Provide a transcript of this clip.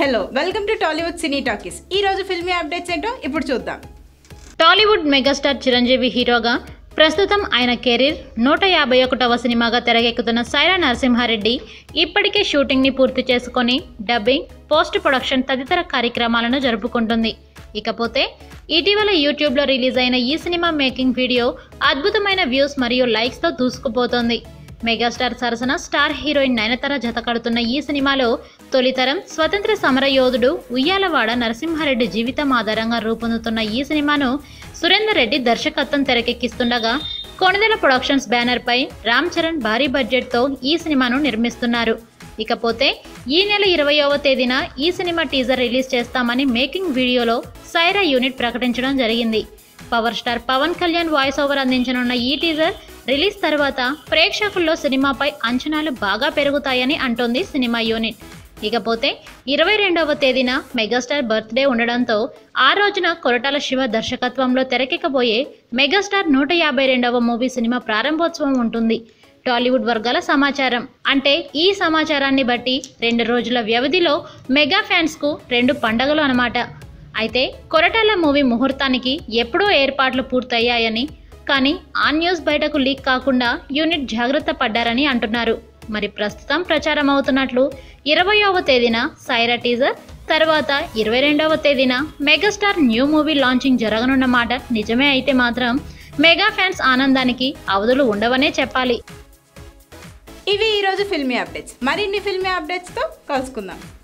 hello welcome to Tollywood cine talkies ఈ రోజు filmy updates ఏంటో ఇప్పుడు చూద్దాం టాలీవుడ్ మెగాస్టార్ చిరంజీవి హీరోగా ప్రస్తుతం ఆయన కెరీర్ నూట యాభై ఒకటవ సినిమాగా తెరకెక్కుతున్న సైరా నరసింహారెడ్డి ఇప్పటికే షూటింగ్ని పూర్తి చేసుకొని డబ్బింగ్ పోస్ట్ ప్రొడక్షన్ తదితర కార్యక్రమాలను జరుపుకుంటుంది ఇకపోతే ఇటీవల యూట్యూబ్లో రిలీజ్ అయిన ఈ సినిమా మేకింగ్ వీడియో అద్భుతమైన వ్యూస్ మరియు లైక్స్తో దూసుకుపోతోంది మెగాస్టార్ సరసన స్టార్ హీరోయిన్ నయనతార జతకడుతున్న ఈ సినిమాలో తొలితరం స్వతంత్ర సమర యోధుడు ఉయ్యాలవాడ నరసింహారెడ్డి జీవితం ఆధారంగా రూపొందుతున్న ఈ సినిమాను సురేందర్ రెడ్డి దర్శకత్వం తెరకెక్కిస్తుండగా కొణిదెల ప్రొడక్షన్స్ బ్యానర్పై రామ్ చరణ్ భారీ బడ్జెట్తో ఈ సినిమాను నిర్మిస్తున్నారు ఇకపోతే ఈ నెల ఇరవయవ తేదీన ఈ సినిమా టీజర్ రిలీజ్ చేస్తామని మేకింగ్ వీడియోలో సైరా యూనిట్ ప్రకటించడం జరిగింది power star Pawan Kalyan voice over అందించనున్న ఈ టీజర్ రిలీజ్ తర్వాత ప్రేక్షకుల్లో సినిమాపై అంచనాలు బాగా పెరుగుతాయని అంటోంది సినిమా యూనిట్ ఇకపోతే ఇరవై రెండవ తేదీన మెగాస్టార్ బర్త్డే ఉండడంతో ఆ రోజున కొరటాల శివ దర్శకత్వంలో తెరకెక్కబోయే మెగాస్టార్ నూట యాభై రెండవ మూవీ సినిమా ప్రారంభోత్సవం ఉంటుంది టాలీవుడ్ వర్గాల సమాచారం అంటే ఈ సమాచారాన్ని బట్టి రెండు రోజుల వ్యవధిలో మెగా ఫ్యాన్స్కు రెండు పండగలు అన్నమాట అయితే కొరటాల మూవీ ముహూర్తానికి ఎప్పుడో ఏర్పాట్లు పూర్తయ్యాయని కానీ ఆ న్యూస్ బయటకు లీక్ కాకుండా యూనిట్ జాగ్రత్త పడ్డారని అంటున్నారు మరి ప్రస్తుతం ప్రచారం అవుతున్నట్లు ఇరవయవ తేదీన సైరా టీజర్ తర్వాత ఇరవై రెండవ తేదీన మెగాస్టార్ న్యూ మూవీ లాంచింగ్ జరగనున్న మాట నిజమే అయితే మాత్రం మెగా ఫ్యాన్స్ ఆనందానికి అవధులు ఉండవనే చెప్పాలి ఇవి ఈ రోజు ఫిల్మీ అప్డేట్స్ మరిన్ని ఫిల్మీ అప్డేట్స్తో కలుసుకుందాం